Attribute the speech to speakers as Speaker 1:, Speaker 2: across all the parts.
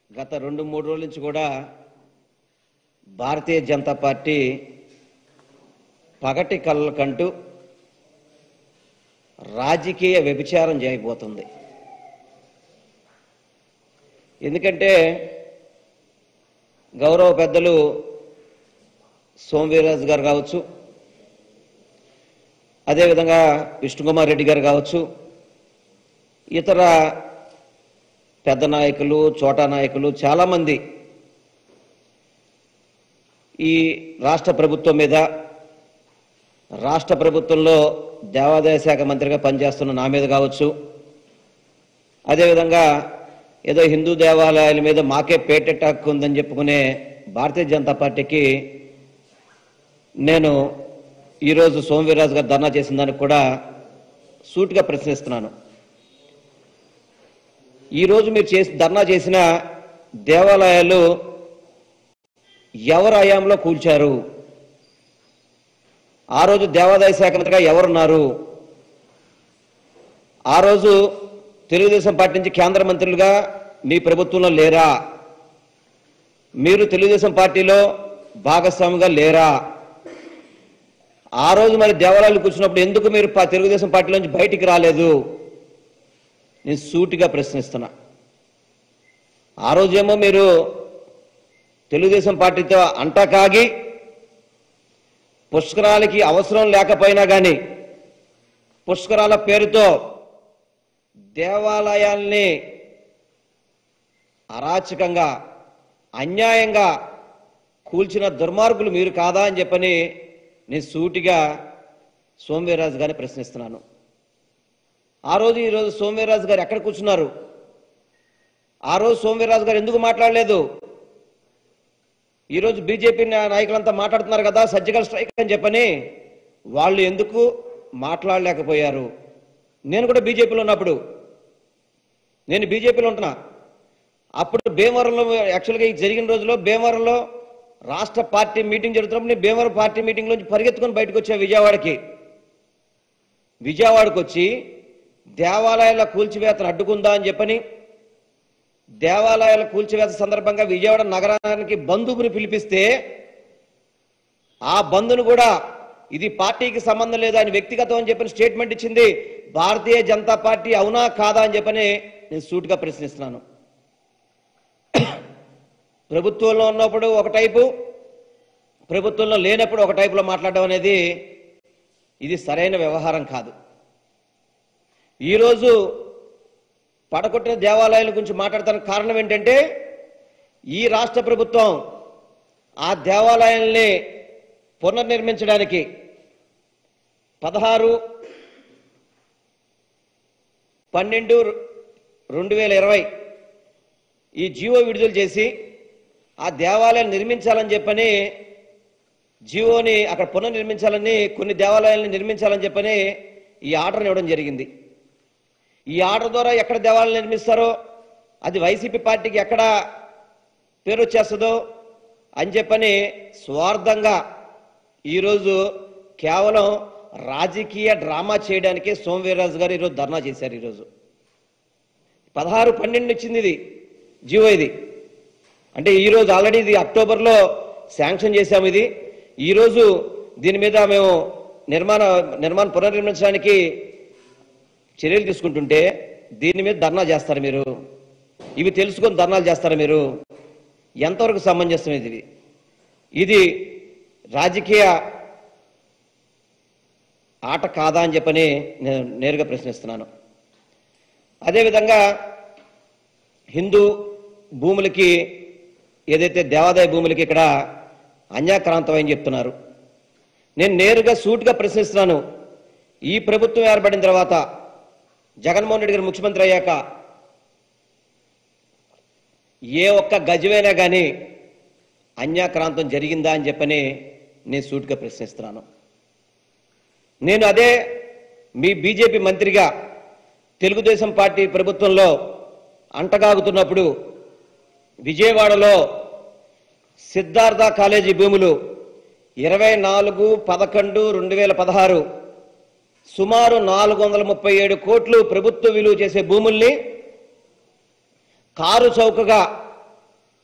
Speaker 1: గత రెండు మూడు రోజుల నుంచి కూడా భారతీయ జనతా పార్టీ పగటి కళ్ళకంటూ రాజకీయ వ్యభిచారం చేయబోతుంది ఎందుకంటే గౌరవ పెద్దలు సోమవీరాజు గారు కావచ్చు అదేవిధంగా విష్ణుకుమార్ రెడ్డి గారు కావచ్చు ఇతర పెద్ద నాయకులు చోటా నాయకులు చాలామంది ఈ రాష్ట్ర ప్రభుత్వం మీద రాష్ట్ర ప్రభుత్వంలో దేవాదాయ శాఖ మంత్రిగా పనిచేస్తున్న నా మీద కావచ్చు అదేవిధంగా ఏదో హిందూ దేవాలయాల మీద మాకే పేటెట్ హక్కు ఉందని చెప్పుకునే భారతీయ జనతా పార్టీకి నేను ఈరోజు సోమవీరాజు గారు ధర్నా చేసిన దానికి కూడా సూటిగా ప్రశ్నిస్తున్నాను ఈరోజు మీరు చేసి ధర్నా చేసిన దేవాలయాలు ఎవరు హయాంలో కూల్చారు ఆ రోజు దేవాదాయ శాఖ మంత్రిగా ఎవరున్నారు ఆ రోజు తెలుగుదేశం పార్టీ నుంచి కేంద్ర మంత్రులుగా మీ ప్రభుత్వంలో లేరా మీరు తెలుగుదేశం పార్టీలో భాగస్వామిగా లేరా ఆ రోజు మరి దేవాలయాలు కూర్చున్నప్పుడు ఎందుకు మీరు పా- తెలుగుదేశం పార్టీలోంచి బయటికి రాలేదు నేను సూటిగా ప్రశ్నిస్తున్నా ఆ రోజేమో మీరు తెలుగుదేశం పార్టీతో అంటకాగి పుష్కరాలకి అవసరం లేకపోయినా కానీ పుష్కరాల పేరుతో దేవాలయాల్ని అరాచకంగా అన్యాయంగా కూల్చిన దుర్మార్గులు మీరు కాదా అని చెప్పని నేను సూటిగా సోమవీర్రాజు గారిని ప్రశ్నిస్తున్నాను ఆ రోజు ఈరోజు సోమవీర్రాజు గారు ఎక్కడ కూర్చున్నారు ఆ రోజు సోమవీర్రాజు గారు ఎందుకు మాట్లాడలేదు ఈరోజు బీజేపీ నా- నాయకులంతా మాట్లాడుతున్నారు కదా సర్జికల్ స్ట్రైక్ అని చెప్పని వాళ్ళు ఎందుకు మాట్లాడలేకపోయారు నేను కూడా బీజేపీలో ఉన్నప్పుడు నేను బీజేపీలో ఉంటున్నా అప్పుడు భీమవరంలో యాక్చువల్గా ఈ జరిగిన రోజులో భీమవరంలో రాష్ట్ర పార్టీ మీటింగ్ జరుగుతున్నప్పుడు నేను భీమవరం పార్టీ మీటింగ్ నుంచి పరిగెత్తుకొని బయటకు వచ్చా విజయవాడకి విజయవాడకు వచ్చి దేవాలయాల కూల్చివేతను అడ్డుకుందా అని చెప్పని దేవాలయాల కూల్చివేత సందర్భంగా విజయవాడ నగరానికి బంధువుని పిలిపిస్తే ఆ బంధును కూడా ఇది పార్టీకి సంబంధం లేదు ఆయన వ్యక్తిగతం అని చెప్పిన స్టేట్మెంట్ ఇచ్చింది భారతీయ జనతా పార్టీ అవునా కాదా అని చెప్పని నేను సూటిగా ప్రశ్నిస్తున్నాను ప్రభుత్వంలో ఉన్నప్పుడు ఒక టైపు ప్రభుత్వంలో లేనప్పుడు ఒక టైపులో మాట్లాడడం అనేది ఇది సరైన వ్యవహారం కాదు ఈరోజు పడగొట్టిన దేవాలయాల గురించి మాట్లాడటానికి కారణం ఏంటంటే ఈ రాష్ట్ర ప్రభుత్వం ఆ దేవాలయాల్ని పునర్నిర్మించడానికి పదహారు పన్నెండు రెండు వేల ఇరవై ఈ జీవో విడుదల చేసి ఆ దేవాలయాలు నిర్మించాలని చెప్పని జీవోని అక్కడ పునర్నిర్మించాలని కొన్ని దేవాలయాలను నిర్మించాలని చెప్పని ఈ ఆర్డర్ ఇవ్వడం జరిగింది ఈ ఆర్డర్ ద్వారా ఎక్కడ దేవాలయాలు నిర్మిస్తారో అది వైసీపీ పార్టీకి ఎక్కడ పేరు వచ్చేస్తుందో అని చెప్పని స్వార్థంగా ఈరోజు కేవలం రాజకీయ డ్రామా చేయడానికి సోమవీర్రాజు గారు ఈరోజు ధర్నా చేశారు ఈరోజు పదహారు పన్నెండు ఇచ్చింది ఇది జీవో ఇది అంటే ఈరోజు ఆల్రెడీ ఇది అక్టోబర్లో శాంక్షన్ చేశాము ఇది ఈరోజు దీని మీద మేము నిర్మాణ నిర్మాణం పునర్నిర్మించడానికి చర్యలు తీసుకుంటుంటే దీని మీద ధర్నా చేస్తారు మీరు ఇవి తెలుసుకొని ధర్నాలు చేస్తారా మీరు ఎంతవరకు సమంజసం ఇది ఇది రాజకీయ ఆట కాదా అని చెప్పని నేను నేరుగా ప్రశ్నిస్తున్నాను అదేవిధంగా హిందూ భూములకి ఏదైతే దేవాదాయ భూములకి ఇక్కడ అన్యాక్రాంతం అని చెప్తున్నారు నేను నేరుగా సూటిగా ప్రశ్నిస్తున్నాను ఈ ప్రభుత్వం ఏర్పడిన తర్వాత జగన్మోహన్ రెడ్డి గారు ముఖ్యమంత్రి అయ్యాక ఏ ఒక్క గజమైనా కానీ అన్యాక్రాంతం జరిగిందా అని చెప్పని నేను సూటిగా ప్రశ్నిస్తున్నాను నేను అదే మీ బీజేపీ మంత్రిగా తెలుగుదేశం పార్టీ ప్రభుత్వంలో అంటగాగుతున్నప్పుడు విజయవాడలో సిద్ధార్థ కాలేజీ భూములు ఇరవై నాలుగు పదకొండు రెండు వేల పదహారు సుమారు నాలుగు వందల ముప్పై ఏడు కోట్లు ప్రభుత్వ విలువ చేసే భూముల్ని కారు చౌకగా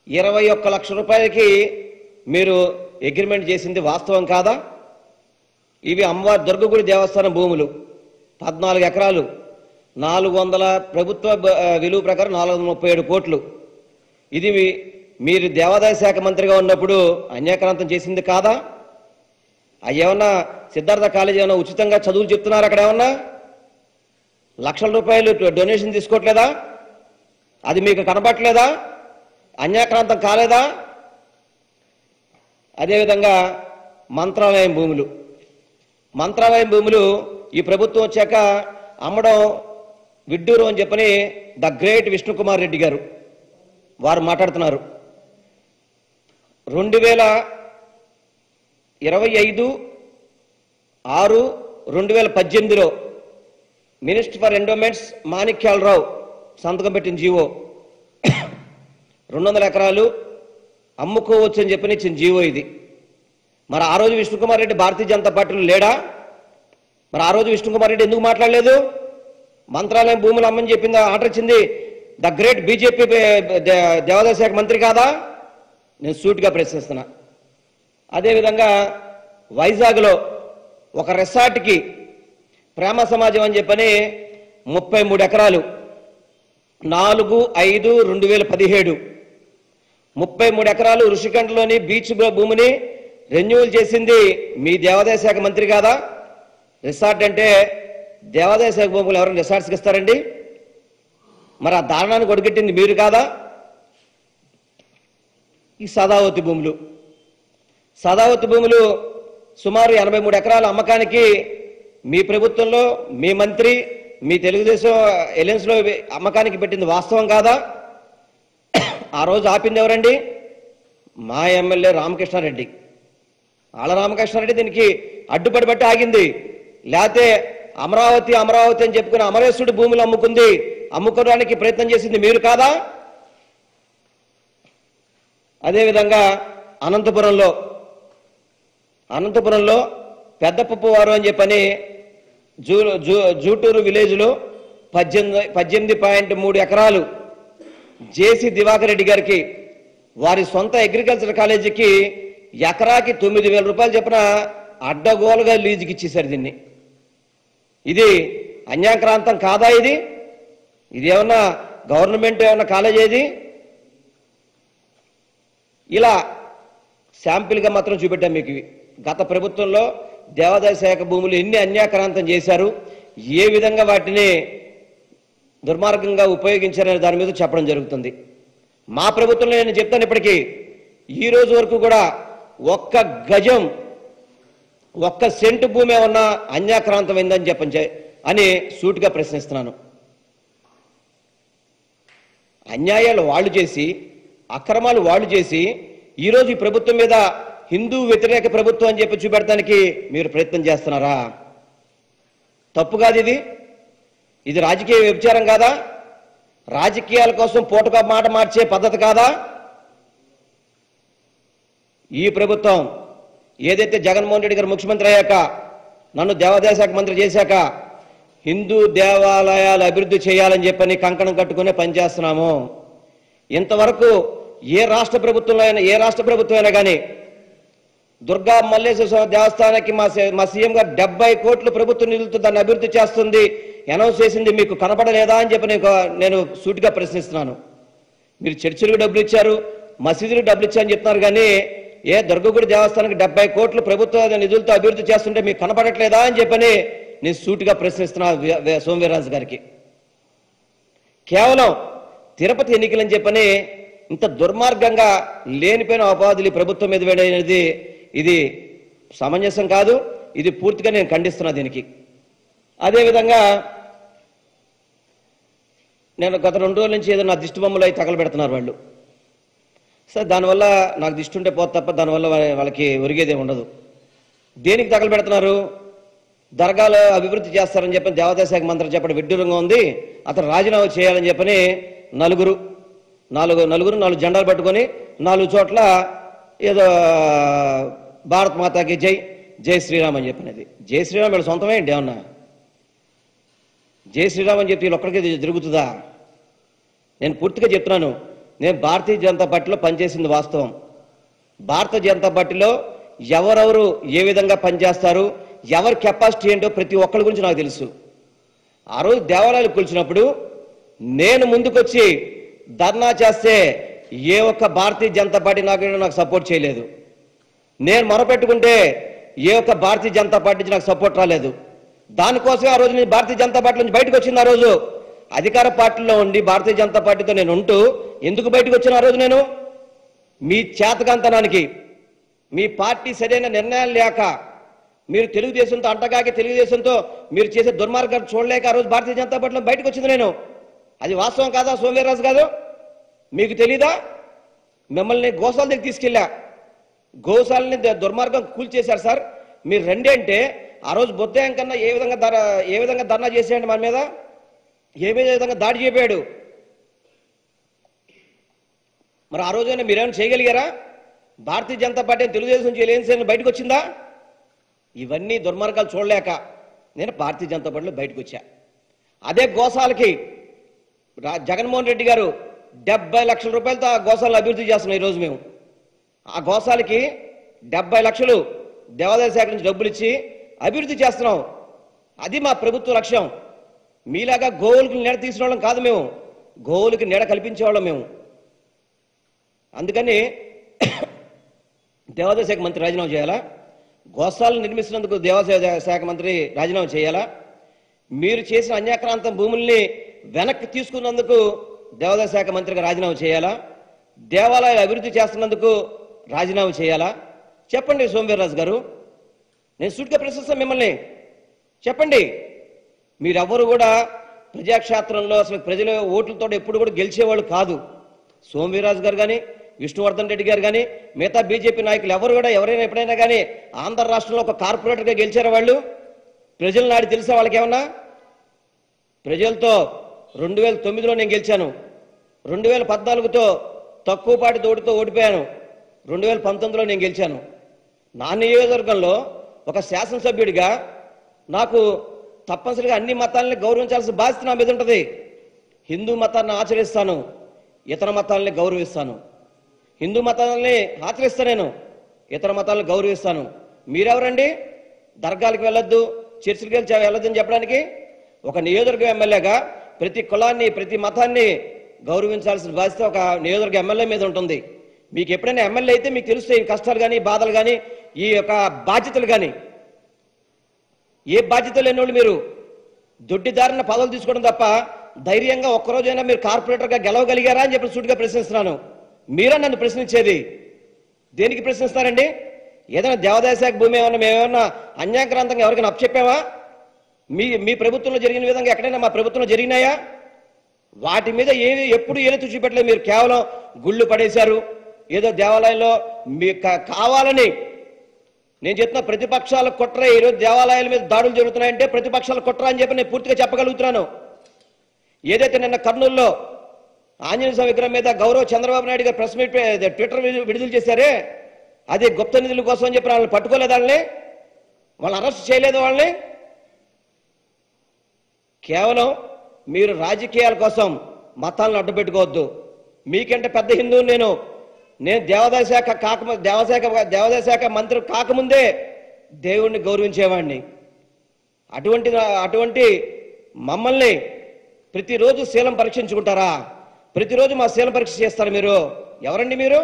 Speaker 1: ఇరవై ఒక్క లక్ష రూపాయలకి మీరు అగ్రిమెంట్ చేసింది వాస్తవం కాదా ఇవి అమ్మవారి దుర్గగుడి దేవస్థానం భూములు పద్నాలుగు ఎకరాలు నాలుగు వందల ప్రభుత్వ బ- ఆ, విలువ ప్రకారం నాలుగు వందల ముప్పై ఏడు కోట్లు ఇది మీ- మీరు దేవాదాయ శాఖ మంత్రిగా ఉన్నప్పుడు అన్యాక్రాంతం చేసింది కాదా అవి ఏమన్నా సిద్ధార్థ కాలేజీ ఏమన్నా ఉచితంగా చదువులు చెప్తున్నారు అక్కడ ఏమన్నా లక్షల రూపాయలు డొనేషన్ తీసుకోవట్లేదా అది మీకు కనబట్టలేదా అన్యాక్రాంతం కాలేదా అదేవిధంగా మంత్రాలయం భూములు మంత్రాలయం భూములు ఈ ప్రభుత్వం వచ్చాక అమ్మడం విడ్డూరు అని చెప్పని ద గ్రేట్ విష్ణుకుమార్ రెడ్డి గారు వారు మాట్లాడుతున్నారు రెండు వేల ఇరవై ఐదు ఆరు రెండు వేల పద్దెనిమిదిలో మినిస్టర్ ఫర్ ఎండోమెంట్స్ మాణిక్యాలరావు సంతకం పెట్టిన జీవో రెండు వందల ఎకరాలు అమ్ముకోవచ్చు అని చెప్పని ఇచ్చిన జీవో ఇది మరి ఆ రోజు విష్ణుకుమార్ రెడ్డి భారతీయ జనతా పార్టీలో లేడా మరి ఆ రోజు విష్ణుకుమార్ రెడ్డి ఎందుకు మాట్లాడలేదు మంత్రాలయం భూములు అమ్మని చెప్పింది ఆర్డర్ ఇచ్చింది ద గ్రేట్ బీజేపీ దేవాదాయ శాఖ మంత్రి కాదా నేను సూటిగా ప్రశ్నిస్తున్నా అదేవిధంగా వైజాగ్లో ఒక రిసార్ట్కి ప్రేమ సమాజం అని చెప్పని ముప్పై మూడు ఎకరాలు నాలుగు ఐదు రెండు వేల పదిహేడు ముప్పై మూడు ఎకరాలు ఋషికంఠలోని బీచ్ భూమిని రెన్యువల్ చేసింది మీ దేవాదాయ శాఖ మంత్రి కాదా రిసార్ట్ అంటే దేవాదాయ శాఖ భూములు ఎవరైనా రిసార్ట్స్కి ఇస్తారండి మరి ఆ దారుణాన్ని కొడుకెట్టింది మీరు కాదా ఈ సదావతి భూములు సదావతి భూములు సుమారు ఎనభై మూడు ఎకరాల అమ్మకానికి మీ ప్రభుత్వంలో మీ మంత్రి మీ తెలుగుదేశం ఎలయన్స్లో అమ్మకానికి పెట్టింది వాస్తవం కాదా ఆ రోజు ఆపింది ఎవరండి మా ఎమ్మెల్యే రామకృష్ణారెడ్డి ఆళ్ళ రామకృష్ణారెడ్డి దీనికి అడ్డుపడి బట్టి ఆగింది లేకపోతే అమరావతి అమరావతి అని చెప్పుకుని అమరేశ్వరుడు భూములు అమ్ముకుంది అమ్ముకోవడానికి ప్రయత్నం చేసింది మీరు కాదా అదేవిధంగా అనంతపురంలో అనంతపురంలో పెద్దపప్పు వారు అని చెప్పని జూ జూ జూటూరు విలేజ్లో పద్దెనిమిది పద్దెనిమిది పాయింట్ మూడు ఎకరాలు జేసీ దివాకర్ రెడ్డి గారికి వారి సొంత అగ్రికల్చర్ కాలేజీకి ఎకరాకి తొమ్మిది వేల రూపాయలు చెప్పిన అడ్డగోలుగా లీజుకి ఇచ్చేశారు దీన్ని ఇది అన్యాక్రాంతం కాదా ఇది ఇది ఏమన్నా గవర్నమెంట్ ఏమన్నా కాలేజీ ఇది ఇలా శాంపిల్గా మాత్రం చూపెట్టాం మీకు ఇవి గత ప్రభుత్వంలో దేవాదాయ శాఖ భూములు ఎన్ని అన్యాక్రాంతం చేశారు ఏ విధంగా వాటిని దుర్మార్గంగా ఉపయోగించారనే దాని మీద చెప్పడం జరుగుతుంది మా ప్రభుత్వంలో నేను చెప్తాను ఇప్పటికీ ఈ రోజు వరకు కూడా ఒక్క గజం ఒక్క సెంటు భూమి ఏమన్నా అన్యాక్రాంతమైందని చెప్పని చె- అని సూటిగా ప్రశ్నిస్తున్నాను అన్యాయాలు వాళ్ళు చేసి అక్రమాలు వాళ్ళు చేసి ఈరోజు ఈ ప్రభుత్వం మీద హిందూ వ్యతిరేక ప్రభుత్వం అని చెప్పి చూపెడటానికి మీరు ప్రయత్నం చేస్తున్నారా తప్పు కాదు ఇది ఇది రాజకీయ వ్యభిచారం కాదా రాజకీయాల కోసం పూటగా మాట మార్చే పద్ధతి కాదా ఈ ప్రభుత్వం ఏదైతే జగన్మోహన్ రెడ్డి గారు ముఖ్యమంత్రి అయ్యాక నన్ను దేవాదాయ శాఖ మంత్రి చేశాక హిందూ దేవాలయాలు అభివృద్ధి చేయాలని చెప్పని కంకణం కట్టుకునే పనిచేస్తున్నాము ఇంతవరకు ఏ రాష్ట్ర ప్రభుత్వంలో అయినా ఏ రాష్ట్ర ప్రభుత్వం అయినా కానీ దుర్గా మల్లేశ్వర స్వామి దేవస్థానానికి మా సీ- మా సీఎం గారు డెబ్బై కోట్లు ప్రభుత్వ నిధులతో దాన్ని అభివృద్ధి చేస్తుంది అనౌన్స్ చేసింది మీకు కనపడలేదా అని చెప్పి నేను నేను సూటిగా ప్రశ్నిస్తున్నాను మీరు చర్చిలకు డబ్బులు ఇచ్చారు మసీదులకు డబ్బులు ఇచ్చారని చెప్తున్నారు కానీ ఏ దుర్గగుడి దేవస్థానానికి డెబ్బై కోట్లు ప్రభుత్వ నిధులతో అభివృద్ధి చేస్తుంటే మీకు కనపడట్లేదా అని చెప్పని నేను సూటిగా ప్రశ్నిస్తున్నా వి- వి- సోమవీర్రాజు గారికి కేవలం తిరుపతి ఎన్నికలని చెప్పని ఇంత దుర్మార్గంగా లేనిపోయిన అపవాదులు ఈ ప్రభుత్వం మీద వేయడం ఇది సమంజసం కాదు ఇది పూర్తిగా నేను ఖండిస్తున్నా దీనికి అదేవిధంగా నేను గత రెండు రోజుల నుంచి ఏదో నా దిష్టి బొమ్మలు అయి తగలబెడుతున్నారు వాళ్ళు సరే దానివల్ల నాకు దిష్టి ఉంటే పోతే తప్ప దానివల్ల వా- వాళ్ళకి ఒరిగేదే ఉండదు దేనికి తగలబెడుతున్నారు దర్గాలో అభివృద్ధి చేస్తారని చెప్పి దేవాదాయ శాఖ మంత్రి చెప్పడం విడ్డూరంగా ఉంది అతను రాజీనామా చేయాలని చెప్పని నలుగురు నాలుగు నలుగురు నాలుగు జెండాలు పట్టుకొని నాలుగు చోట్ల ఏదో భారత్ మాతాకి జై జై శ్రీరామ్ అని చెప్పినది జై శ్రీరామ్ వీళ్ళ సొంతమే ఏంటి ఏమన్నా జై శ్రీరామ్ అని చెప్పి వీళ్ళు ఒక్కడికి ఇది జరుగుతుందా నేను పూర్తిగా చెప్తున్నాను నేను భారతీయ జనతా పార్టీలో పనిచేసింది వాస్తవం భారతీయ జనతా పార్టీలో ఎవరెవరు ఏ విధంగా పనిచేస్తారు ఎవరి కెపాసిటీ ఏంటో ప్రతి ఒక్కరి గురించి నాకు తెలుసు ఆ రోజు దేవాలయాలు కూల్చినప్పుడు నేను ముందుకొచ్చి ధర్నా చేస్తే ఏ ఒక్క భారతీయ జనతా పార్టీ నాకు నాకు సపోర్ట్ చేయలేదు నేను మొరపెట్టుకుంటే ఏ ఒక్క భారతీయ జనతా పార్టీ నుంచి నాకు సపోర్ట్ రాలేదు దానికోసం ఆ రోజు నేను భారతీయ జనతా పార్టీ నుంచి బయటకు వచ్చింది ఆ రోజు అధికార పార్టీలో ఉండి భారతీయ జనతా పార్టీతో నేను ఉంటూ ఎందుకు బయటకు వచ్చిన ఆ రోజు నేను మీ చేతకంతనానికి మీ పార్టీ సరైన నిర్ణయాలు లేక మీరు తెలుగుదేశంతో అంటగాకి తెలుగుదేశంతో మీరు చేసే దుర్మార్గాలు చూడలేక ఆ రోజు భారతీయ జనతా పార్టీలో బయటకు వచ్చింది నేను అది వాస్తవం కాదా సోమవీర్రాజు కాదు మీకు తెలీదా మిమ్మల్ని గోసాల దగ్గర తీసుకెళ్ళా గోశాలని ద- దుర్మార్గం కూల్చేశారు సార్ మీరు రండి అంటే ఆ రోజు బొద్దాయం కన్నా ఏ విధంగా ధర ఏ విధంగా ధర్నా చేసేయండి మన మీద ఏ విధంగా దాడి చేయబోయాడు మరి ఆ రోజైనా మీరేమైనా చేయగలిగారా భారతీయ జనతా పార్టీ తెలుగుదేశం చేయలేని బయటకు వచ్చిందా ఇవన్నీ దుర్మార్గాలు చూడలేక నేను భారతీయ జనతా పార్టీలో బయటకు వచ్చా అదే గోశాలకి రా- జగన్మోహన్ రెడ్డి గారు డెబ్బై లక్షల రూపాయలతో ఆ గోశాలను అభివృద్ధి చేస్తున్నాం ఈరోజు మేము ఆ గోశాలకి డెబ్బై లక్షలు దేవాదాయ శాఖ నుంచి డబ్బులు ఇచ్చి అభివృద్ధి చేస్తున్నాం అది మా ప్రభుత్వ లక్ష్యం మీలాగా గోవులకు నీడ తీసిన వాళ్ళం కాదు మేము గోవులకి నీడ కల్పించేవాళ్ళం మేము అందుకని దేవాదాయ శాఖ మంత్రి రాజీనామా చేయాలా గోశాలను నిర్మిస్తున్నందుకు దేవాదాయ శాఖ మంత్రి రాజీనామా చేయాలా మీరు చేసిన అన్యాక్రాంతం భూముల్ని వెనక్కి తీసుకున్నందుకు దేవాదాయ శాఖ మంత్రిగా రాజీనామా చేయాలా దేవాలయాలు అభివృద్ధి చేస్తున్నందుకు రాజీనామా చేయాలా చెప్పండి సోమవీర్రాజు గారు నేను సూటిగా ప్రశ్నిస్తాను మిమ్మల్ని చెప్పండి మీరెవ్వరు కూడా ప్రజాక్షేత్రంలో అసలు ప్రజల ఓట్లతో ఎప్పుడు కూడా గెలిచేవాళ్ళు కాదు సోమవీరాజు గారు కానీ విష్ణువర్ధన్ రెడ్డి గారు కానీ మిగతా బీజేపీ నాయకులు ఎవరు కూడా ఎవరైనా ఎప్పుడైనా కానీ ఆంధ్ర రాష్ట్రంలో ఒక కార్పొరేటర్గా గెలిచారా వాళ్ళు ప్రజల నాడి తెలుసా వాళ్ళకి ఏమన్నా ప్రజలతో రెండు వేల తొమ్మిదిలో నేను గెలిచాను రెండు వేల పద్నాలుగుతో తక్కువపాటి తోడుతో ఓడిపోయాను రెండు వేల పంతొమ్మిదిలో నేను గెలిచాను నా నియోజకవర్గంలో ఒక శాసనసభ్యుడిగా నాకు తప్పనిసరిగా అన్ని మతాలని గౌరవించాల్సిన బాధ్యత నా మీద ఉంటుంది హిందూ మతాన్ని ఆచరిస్తాను ఇతర మతాలని గౌరవిస్తాను హిందూ మతాలని ఆచరిస్తాను నేను ఇతర మతాలను గౌరవిస్తాను మీరెవరండి దర్గాలకు వెళ్ళొద్దు చర్చిలకు వెళ్ళి వెళ్ళొద్దని చెప్పడానికి ఒక నియోజకవర్గ ఎమ్మెల్యేగా ప్రతి కులాన్ని ప్రతి మతాన్ని గౌరవించాల్సిన బాధ్యత ఒక నియోజకవర్గ ఎమ్మెల్యే మీద ఉంటుంది మీకు ఎప్పుడైనా ఎమ్మెల్యే అయితే మీకు తెలుస్తాయి ఈ కష్టాలు కానీ బాధలు కానీ ఈ యొక్క బాధ్యతలు కానీ ఏ బాధ్యత లేనివాళ్ళు మీరు దొడ్డిదారిన పదవులు తీసుకోవడం తప్ప ధైర్యంగా ఒక్కరోజైనా మీరు కార్పొరేటర్గా గెలవగలిగారా అని చెప్పి సూటిగా ప్రశ్నిస్తున్నాను మీరా నన్ను ప్రశ్నించేది దేనికి ప్రశ్నిస్తారండి ఏదైనా దేవాదాయ శాఖ భూమి ఏమన్నా మేమేమన్నా అన్యాక్రాంతంగా ఎవరికైనా అప్పచెప్పామా మీ మీ ప్రభుత్వంలో జరిగిన విధంగా ఎక్కడైనా మా ప్రభుత్వంలో జరిగినాయా వాటి మీద ఏది ఎప్పుడు ఏది చూపెట్టలేదు మీరు కేవలం గుళ్ళు పడేశారు ఏదో దేవాలయంలో మీ కా- కావాలని నేను చెప్తున్నా ప్రతిపక్షాల కుట్ర ఈరోజు దేవాలయాల మీద దాడులు జరుగుతున్నాయంటే ప్రతిపక్షాల కుట్ర అని చెప్పి నేను పూర్తిగా చెప్పగలుగుతున్నాను ఏదైతే నిన్న కర్నూలులో ఆంజనేయ స్వామి విగ్రహం మీద గౌరవ చంద్రబాబు నాయుడు గారు ప్రెస్ మీట్ పే- ట్విట్టర్ విడు- విడుదల చేశారే అది గుప్త నిధుల కోసం అని చెప్పి వాళ్ళని పట్టుకోలేదు వాళ్ళని వాళ్ళని అరెస్ట్ చేయలేదు వాళ్ళని కేవలం మీరు రాజకీయాల కోసం మతాలను అడ్డు పెట్టుకోవద్దు మీకంటే పెద్ద హిందువు నేను నేను దేవాదాయ శాఖ కాక దేవశాఖ దేవాదాయ శాఖ మంత్రి కాకముందే దేవుణ్ణి గౌరవించేవాడిని అటువంటి అటువంటి మమ్మల్ని ప్రతిరోజు శీలం పరీక్షించుకుంటారా ప్రతిరోజు మా శీలం పరీక్ష చేస్తారు మీరు ఎవరండి మీరు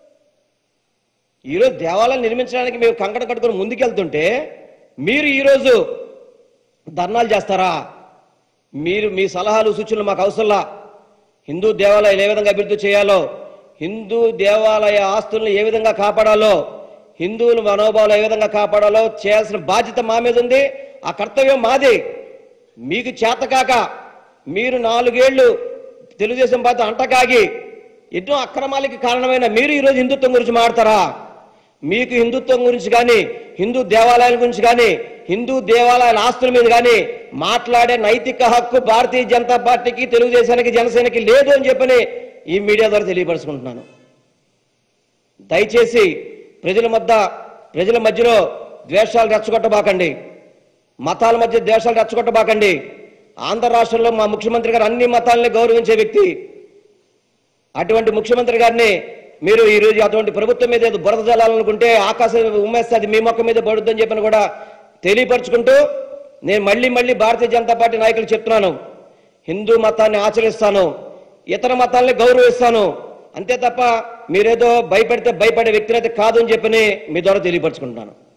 Speaker 1: ఈరోజు దేవాలయం నిర్మించడానికి మీరు కంకణ కట్టుకొని ముందుకెళ్తుంటే మీరు ఈరోజు ధర్నాలు చేస్తారా మీరు మీ సలహాలు సూచనలు మాకు అవసరంలా హిందూ దేవాలయాలు ఏ విధంగా అభివృద్ధి చేయాలో హిందూ దేవాలయ ఆస్తులను ఏ విధంగా కాపాడాలో హిందువుల మనోభావాలు ఏ విధంగా కాపాడాలో చేయాల్సిన బాధ్యత మా మీద ఉంది ఆ కర్తవ్యం మాది మీకు చేతకాక మీరు నాలుగేళ్లు తెలుగుదేశం పార్టీ అంటకాగి ఎన్నో అక్రమాలకి కారణమైన మీరు ఈరోజు హిందుత్వం గురించి మాడతారా మీకు హిందుత్వం గురించి కానీ హిందూ దేవాలయాల గురించి కానీ హిందూ దేవాలయాల ఆస్తుల మీద కానీ మాట్లాడే నైతిక హక్కు భారతీయ జనతా పార్టీకి తెలుగుదేశానికి జనసేనకి లేదు అని చెప్పని ఈ మీడియా ద్వారా తెలియపరుచుకుంటున్నాను దయచేసి ప్రజల మధ్య ప్రజల మధ్యలో ద్వేషాలు రెచ్చగొట్టబాకండి మతాల మధ్య ద్వేషాలు రెచ్చగొట్టబాకండి ఆంధ్ర రాష్ట్రంలో మా ముఖ్యమంత్రి గారు అన్ని మతాలని గౌరవించే వ్యక్తి అటువంటి ముఖ్యమంత్రి గారిని మీరు ఈ రోజు అటువంటి ప్రభుత్వం మీద ఏదో బురద జలాలనుకుంటే ఆకాశం ఉమ్మేస్తే అది మీ మొక్క మీద పడుద్దని చెప్పని కూడా తెలియపరుచుకుంటూ నేను మళ్ళీ మళ్ళీ భారతీయ జనతా పార్టీ నాయకులు చెప్తున్నాను హిందూ మతాన్ని ఆచరిస్తాను ఇతర మతాల్ని గౌరవిస్తాను అంతే తప్ప మీరేదో భయపెడితే భయపడే వ్యక్తిని అయితే కాదు అని చెప్పని మీ ద్వారా తెలియపరచుకుంటున్నాను